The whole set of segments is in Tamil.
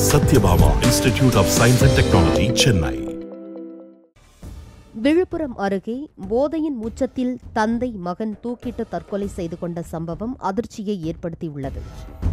Satyabhama Institute of Science and Technology Chennai Villupuram அருகே போதையின் உச்சத்தில் தந்தை மகன் தூக்கிட்டு தற்கொலை செய்து கொண்ட சம்பவம் அதிர்ச்சியை ஏற்படுத்தியுள்ளது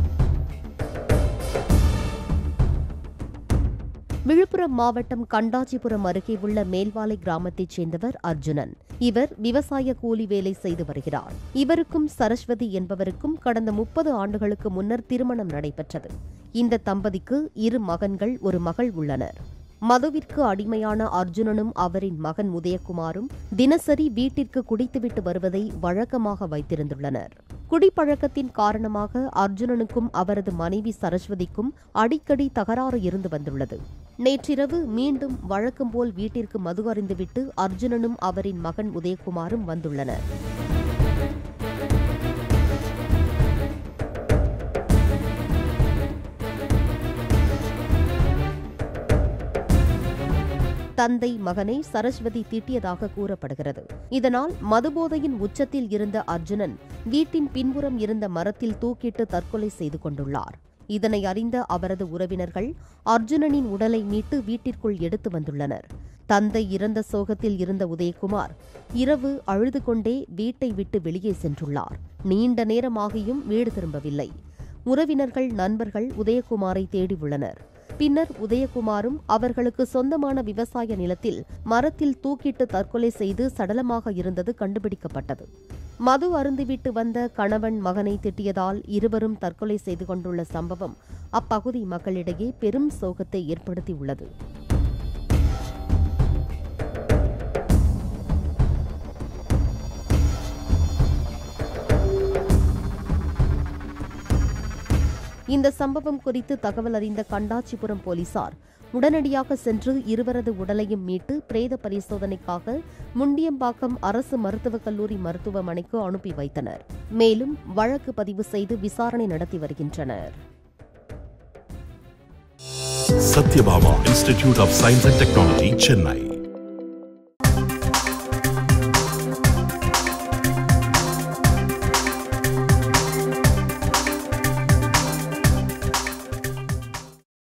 விழுப்புரம் மாவட்டம் கண்டாச்சிபுரம் அருகே உள்ள மேல்வாலை கிராமத்தைச் சேர்ந்தவர் அர்ஜுனன் இவர் விவசாய கூலி வேலை செய்து வருகிறார் இவருக்கும் சரஸ்வதி என்பவருக்கும் கடந்த முப்பது ஆண்டுகளுக்கு முன்னர் திருமணம் நடைபெற்றது இந்த தம்பதிக்கு இரு மகன்கள் ஒரு மகள் உள்ளனர் மதுவிற்கு அடிமையான அர்ஜுனனும் அவரின் மகன் உதயகுமாரும் தினசரி வீட்டிற்கு குடித்துவிட்டு வருவதை வழக்கமாக வைத்திருந்துள்ளனர் குடிப்பழக்கத்தின் காரணமாக அர்ஜுனனுக்கும் அவரது மனைவி சரஸ்வதிக்கும் அடிக்கடி தகராறு இருந்து வந்துள்ளது நேற்றிரவு மீண்டும் வழக்கம் போல் வீட்டிற்கு மது அறிந்துவிட்டு அர்ஜுனனும் அவரின் மகன் உதயகுமாரும் வந்துள்ளனர் தந்தை மகனை சரஸ்வதி தீட்டியதாக கூறப்படுகிறது இதனால் மதுபோதையின் உச்சத்தில் இருந்த அர்ஜுனன் வீட்டின் பின்புறம் இருந்த மரத்தில் தூக்கிட்டு தற்கொலை செய்து கொண்டுள்ளார் இதனை அறிந்த அவரது உறவினர்கள் அர்ஜுனனின் உடலை மீட்டு வீட்டிற்குள் எடுத்து வந்துள்ளனர் தந்தை இறந்த சோகத்தில் இருந்த உதயகுமார் இரவு அழுது கொண்டே வீட்டை விட்டு வெளியே சென்றுள்ளார் நீண்ட நேரமாகியும் வீடு திரும்பவில்லை உறவினர்கள் நண்பர்கள் உதயகுமாரை தேடி உள்ளனர் பின்னர் உதயகுமாரும் அவர்களுக்கு சொந்தமான விவசாய நிலத்தில் மரத்தில் தூக்கிட்டு தற்கொலை செய்து சடலமாக இருந்தது கண்டுபிடிக்கப்பட்டது மது அருந்திவிட்டு வந்த கணவன் மகனை திட்டியதால் இருவரும் தற்கொலை செய்து கொண்டுள்ள சம்பவம் அப்பகுதி மக்களிடையே பெரும் சோகத்தை ஏற்படுத்தியுள்ளது இந்த சம்பவம் குறித்து தகவல் அறிந்த கண்டாச்சிபுரம் போலீசார் உடனடியாக சென்று இருவரது உடலையும் மீட்டு பிரேத பரிசோதனைக்காக முண்டியம்பாக்கம் அரசு மருத்துவக் கல்லூரி மருத்துவமனைக்கு அனுப்பி வைத்தனர் மேலும் வழக்கு பதிவு செய்து விசாரணை நடத்தி வருகின்றனர் Sathyabama Institute of Science and Technology Chennai